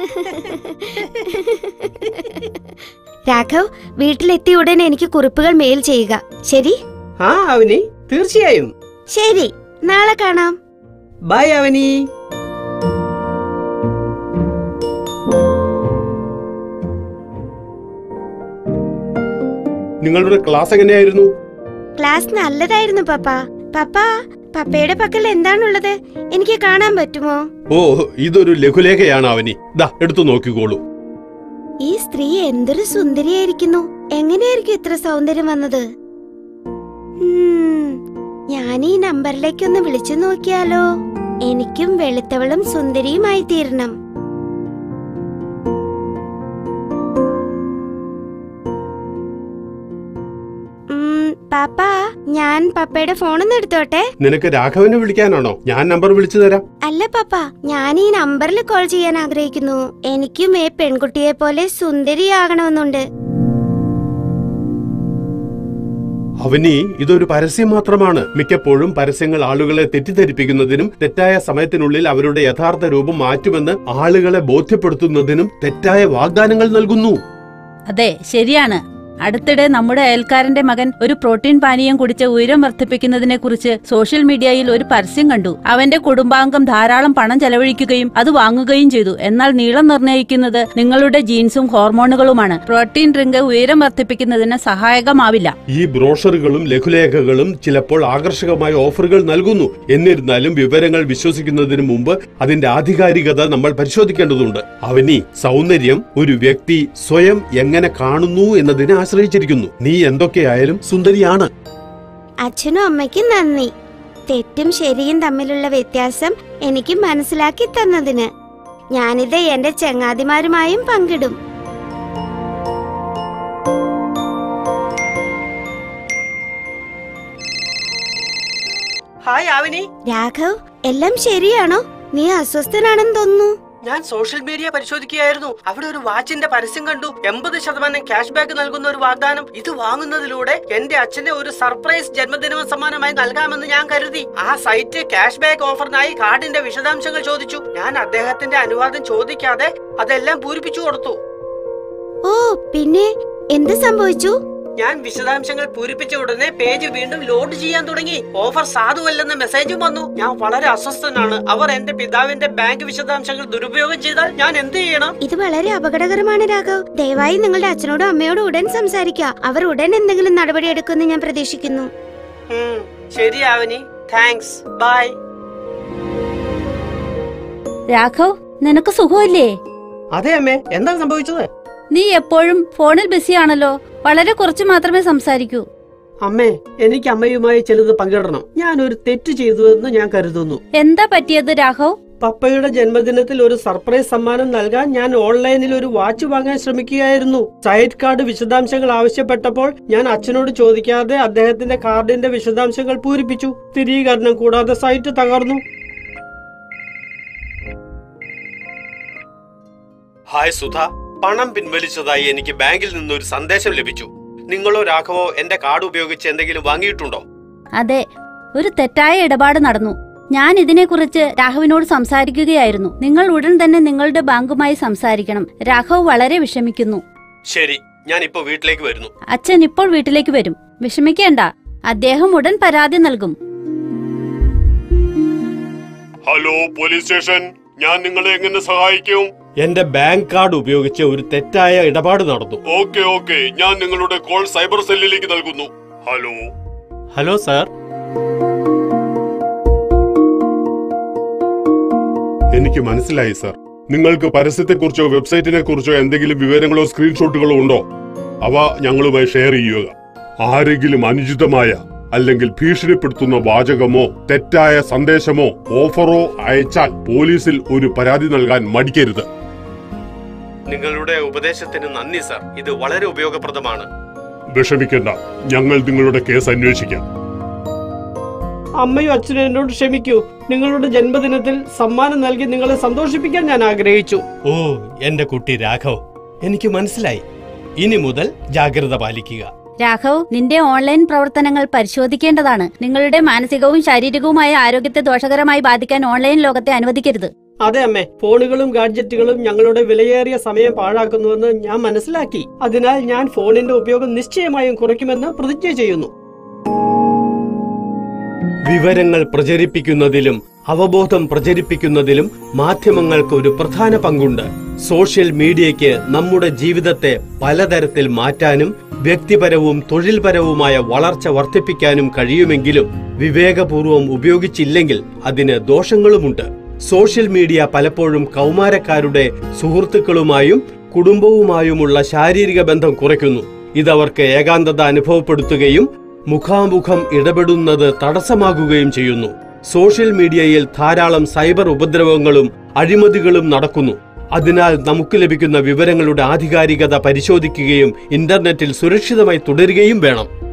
രാഘവ് വീട്ടിലെത്തിയ ഉടനെ എനിക്ക് കുറിപ്പുകൾ മെയിൽ ചെയ്യുക ശരി ആ അവനി തീർച്ചയായും ശരി നാളെ കാണാം ബൈ അവനി നിങ്ങളുടെ ക്ലാസ് എങ്ങനെയായിരുന്നു ക്ലാസ് നല്ലതായിരുന്നു പപ്പ പപ്പ പപ്പയുടെ പക്കൽ എന്താണുള്ളത് എനിക്ക് കാണാൻ പറ്റുമോ ഓ ഇതൊരു ലഘുലേഖയാണ് അവനി ദാ എടുത്തു നോക്കിക്കോളൂ ഈ സ്ത്രീ എന്തൊരു സുന്ദരിയായിരിക്കുന്നു എങ്ങനെയായിരിക്കും ഇത്ര സൗന്ദര്യം വന്നത് ഉം, ഞാൻ ഈ നമ്പറിലേക്കൊന്ന് വിളിച്ചു നോക്കിയാലോ എനിക്കും വെളുത്തവളും സുന്ദരിയുമായി തീരണം ഉം, പാപ്പ ഞാൻ പപ്പയുടെ ഫോണൊന്ന് എടുത്തോട്ടെ നിനക്ക് രാഘവനെ വിളിക്കാനാണോ ഞാൻ നമ്പർ വിളിച്ചു തരാം അല്ല പപ്പ ഞാൻ ഈ നമ്പറിൽ കോൾ ചെയ്യാൻ ആഗ്രഹിക്കുന്നു എനിക്കും ഈ പെൺകുട്ടിയെ പോലെ സുന്ദരിയാകണമെന്നുണ്ട് അവനി ഇതൊരു പരസ്യം മാത്രമാണ് മിക്കപ്പോഴും പരസ്യങ്ങൾ ആളുകളെ തെറ്റിദ്ധരിപ്പിക്കുന്നതിനും തെറ്റായ സമയത്തിനുള്ളിൽ അവരുടെ യഥാർത്ഥ രൂപം മാറ്റുമെന്ന് ആളുകളെ ബോധ്യപ്പെടുത്തുന്നതിനും തെറ്റായ വാഗ്ദാനങ്ങൾ നൽകുന്നു അതെ ശരിയാണ് അടുത്തിടെ നമ്മുടെ അയൽക്കാരന്റെ മകൻ ഒരു പ്രോട്ടീൻ പാനീയം കുടിച്ച് ഉയരം വർദ്ധിപ്പിക്കുന്നതിനെ കുറിച്ച് സോഷ്യൽ മീഡിയയിൽ ഒരു പരസ്യം കണ്ടു അവന്റെ കുടുംബാംഗം ധാരാളം പണം ചെലവഴിക്കുകയും അത് വാങ്ങുകയും ചെയ്തു എന്നാൽ നീളം നിർണ്ണയിക്കുന്നത് നിങ്ങളുടെ ജീൻസും ഹോർമോണുകളുമാണ് പ്രോട്ടീൻ ഡ്രിങ്ക് ഉയരം വർദ്ധിപ്പിക്കുന്നതിന് സഹായകമാവില്ല ഈ ബ്രോഷറുകളും ലഘുലേഖകളും ചിലപ്പോൾ ആകർഷകമായ ഓഫറുകൾ നൽകുന്നു എന്നിരുന്നാലും വിവരങ്ങൾ വിശ്വസിക്കുന്നതിന് മുമ്പ് അതിന്റെ ആധികാരികത നമ്മൾ പരിശോധിക്കേണ്ടതുണ്ട് അവനി സൗന്ദര്യം ഒരു വ്യക്തി സ്വയം എങ്ങനെ കാണുന്നു എന്നതിനെ ആശ്രയിച്ചിരിക്കുന്നു നീ എന്തൊക്കെയായാലും സുന്ദരിയാണ് അച്ഛനും അമ്മയ്ക്കും നന്ദി തെറ്റും ശരിയും തമ്മിലുള്ള വ്യത്യാസം എനിക്ക് മനസ്സിലാക്കി തന്നതിന് ഞാനിത് എന്റെ ചങ്ങാതിമാരുമായും പങ്കിടും ഹായ് അവനി രാഘവ് എല്ലാം ശരിയാണോ നീ അസ്വസ്ഥനാണെന്ന് തോന്നുന്നു ഞാൻ സോഷ്യൽ മീഡിയ പരിശോധിക്കുകയായിരുന്നു അവിടെ ഒരു വാച്ചിന്റെ പരസ്യം കണ്ടു എൺപത് ശതമാനം ക്യാഷ് ബാക്ക് നൽകുന്ന ഒരു വാഗ്ദാനം ഇത് വാങ്ങുന്നതിലൂടെ എന്റെ അച്ഛനെ ഒരു സർപ്രൈസ് ജന്മദിന സമ്മാനമായി നൽകാമെന്ന് ഞാൻ കരുതി ആ സൈറ്റ് ക്യാഷ് ബാക്ക് ഓഫറിനായി കാർഡിന്റെ വിശദാംശങ്ങൾ ചോദിച്ചു ഞാൻ അദ്ദേഹത്തിന്റെ അനുവാദം ചോദിക്കാതെ അതെല്ലാം പൂരിപ്പിച്ചു കൊടുത്തു ഓ പിന്നെ എന്ത് സംഭവിച്ചു ഞാൻ വിശദാംശങ്ങൾ പൂരിപ്പിച്ച ഉടനെ പേജ് വീണ്ടും ലോഡ് ചെയ്യാൻ തുടങ്ങി ഓഫർ സാധുവല്ലെന്ന മെസ്സേജും വന്നു ഞാൻ വളരെ അസ്വസ്ഥനാണ് അവർ എന്റെ പിതാവിന്റെ ബാങ്ക് വിശദാംശങ്ങൾ ദുരുപയോഗം ചെയ്താൽ ഞാൻ എന്ത് ചെയ്യണം ഇത് വളരെ അപകടകരമാണ് രാഘവ് ദയവായി നിങ്ങളുടെ അച്ഛനോടും അമ്മയോടും ഉടൻ സംസാരിക്കുക അവർ ഉടൻ എന്തെങ്കിലും നടപടി എടുക്കുമെന്ന് ഞാൻ പ്രതീക്ഷിക്കുന്നു ഉം, ശരി ആവനി താങ്ക്സ് ബൈ രാഘവ് നിനക്ക് സുഖമില്ലേ അതെ അമ്മേ എന്താണ് സംഭവിച്ചത് നീ എപ്പോഴും ഫോണിൽ ബിസിയാണല്ലോ വളരെ കുറച്ച് മാത്രമേ സംസാരിക്കൂ അമ്മേ എനിക്ക് അമ്മയുമായി ചിലത് പങ്കിടണം ഞാൻ ഒരു തെറ്റ് ചെയ്തു എന്ന് ഞാൻ കരുതുന്നു എന്താ പറ്റിയത് രാഘവ് പപ്പയുടെ ജന്മദിനത്തിൽ ഒരു സർപ്രൈസ് സമ്മാനം നൽകാൻ ഞാൻ ഓൺലൈനിൽ ഒരു വാച്ച് വാങ്ങാൻ ശ്രമിക്കുകയായിരുന്നു സൈറ്റ് കാർഡ് വിശദാംശങ്ങൾ ആവശ്യപ്പെട്ടപ്പോൾ ഞാൻ അച്ഛനോട് ചോദിക്കാതെ അദ്ദേഹത്തിന്റെ കാർഡിന്റെ വിശദാംശങ്ങൾ പൂരിപ്പിച്ചു സ്ഥിരീകരണം കൂടാതെ സൈറ്റ് തകർന്നു ഹായ് സുധ പണം പിൻവലിച്ചതായി എനിക്ക് ബാങ്കിൽ നിന്ന് ഒരു സന്ദേശം ലഭിച്ചു നിങ്ങളോ രാഘവോ എന്റെ കാർഡ് ഉപയോഗിച്ച് എന്തെങ്കിലും വാങ്ങിയിട്ടുണ്ടോ അതെ ഒരു തെറ്റായ ഇടപാട് നടന്നു ഞാൻ ഇതിനെക്കുറിച്ച് രാഘവിനോട് സംസാരിക്കുകയായിരുന്നു നിങ്ങൾ ഉടൻ തന്നെ നിങ്ങളുടെ ബാങ്കുമായി സംസാരിക്കണം രാഘവ് വളരെ വിഷമിക്കുന്നു ശരി ഞാൻ ഇപ്പൊ വീട്ടിലേക്ക് വരുന്നു അച്ഛൻ ഇപ്പോൾ വീട്ടിലേക്ക് വരും വിഷമിക്കേണ്ട അദ്ദേഹം ഉടൻ പരാതി നൽകും ഹലോ പോലീസ് സ്റ്റേഷൻ ഞാൻ നിങ്ങളെ എങ്ങനെ സഹായിക്കും എന്റെ ബാങ്ക് കാർഡ് ഉപയോഗിച്ച് ഒരു തെറ്റായ ഇടപാട് നടന്നു ഓക്കെ ഓക്കെ ഞാൻ നിങ്ങളുടെ കോൾ സൈബർ സെല്ലിലേക്ക് നൽകുന്നു ഹലോ ഹലോ സാർ എനിക്ക് മനസ്സിലായി സാർ നിങ്ങൾക്ക് പരസ്യത്തെക്കുറിച്ചോ വെബ്സൈറ്റിനെ കുറിച്ചോ എന്തെങ്കിലും വിവരങ്ങളോ സ്ക്രീൻഷോട്ടുകളോ ഉണ്ടോ അവ ഞങ്ങളുമായി ഷെയർ ചെയ്യുക ആരെങ്കിലും അനുചിതമായ അല്ലെങ്കിൽ ഭീഷണിപ്പെടുത്തുന്ന വാചകമോ തെറ്റായ സന്ദേശമോ ഓഫറോ അയച്ചാൽ പോലീസിൽ ഒരു പരാതി നൽകാൻ മടിക്കരുത് നിങ്ങളുടെ ഉപദേശത്തിന് നന്ദി സർ ഇത് വളരെ ഉപയോഗപ്രദമാണ് വിഷമിക്കണ്ട ഞങ്ങൾ നിങ്ങളുടെ കേസ് അന്വേഷിക്കാം അമ്മയും അച്ഛനും എന്നോട് ക്ഷമിക്കൂ നിങ്ങളുടെ ജന്മദിനത്തിൽ സമ്മാനം നൽകി നിങ്ങളെ സന്തോഷിപ്പിക്കാൻ ഞാൻ ആഗ്രഹിച്ചു ഓ എന്റെ കുട്ടി രാഘവ് എനിക്ക് മനസ്സിലായി ഇനി മുതൽ ജാഗ്രത പാലിക്കുക രാഘവ് നിന്റെ ഓൺലൈൻ പ്രവർത്തനങ്ങൾ പരിശോധിക്കേണ്ടതാണ് നിങ്ങളുടെ മാനസികവും ശാരീരികവുമായ ആരോഗ്യത്തെ ദോഷകരമായി ബാധിക്കാൻ ഓൺലൈൻ ലോകത്തെ അനുവദിക്കരുത് അതെ അമ്മേ ഫോണുകളും ഗാഡ്ജറ്റുകളും ഞങ്ങളുടെ വിലയേറിയ സമയം പാഴാക്കുന്നുവെന്ന് ഞാൻ മനസ്സിലാക്കി അതിനാൽ ഞാൻ ഫോണിന്റെ ഉപയോഗം നിശ്ചയമായും കുറയ്ക്കുമെന്ന് പ്രതിജ്ഞ ചെയ്യുന്നു വിവരങ്ങൾ പ്രചരിപ്പിക്കുന്നതിലും അവബോധം പ്രചരിപ്പിക്കുന്നതിലും മാധ്യമങ്ങൾക്ക് ഒരു പ്രധാന പങ്കുണ്ട് സോഷ്യൽ മീഡിയയ്ക്ക് നമ്മുടെ ജീവിതത്തെ പലതരത്തിൽ മാറ്റാനും വ്യക്തിപരവും തൊഴിൽപരവുമായ വളർച്ച വർദ്ധിപ്പിക്കാനും കഴിയുമെങ്കിലും വിവേകപൂർവം ഉപയോഗിച്ചില്ലെങ്കിൽ അതിന് ദോഷങ്ങളുമുണ്ട് സോഷ്യൽ മീഡിയ പലപ്പോഴും കൗമാരക്കാരുടെ സുഹൃത്തുക്കളുമായും കുടുംബവുമായുമുള്ള ശാരീരിക ബന്ധം കുറയ്ക്കുന്നു ഇതവർക്ക് ഏകാന്തത അനുഭവപ്പെടുത്തുകയും മുഖാമുഖം ഇടപെടുന്നത് തടസ്സമാകുകയും ചെയ്യുന്നു സോഷ്യൽ മീഡിയയിൽ ധാരാളം സൈബർ ഉപദ്രവങ്ങളും അഴിമതികളും നടക്കുന്നു അതിനാൽ നമുക്ക് ലഭിക്കുന്ന വിവരങ്ങളുടെ ആധികാരികത പരിശോധിക്കുകയും ഇന്റർനെറ്റിൽ സുരക്ഷിതമായി തുടരുകയും വേണം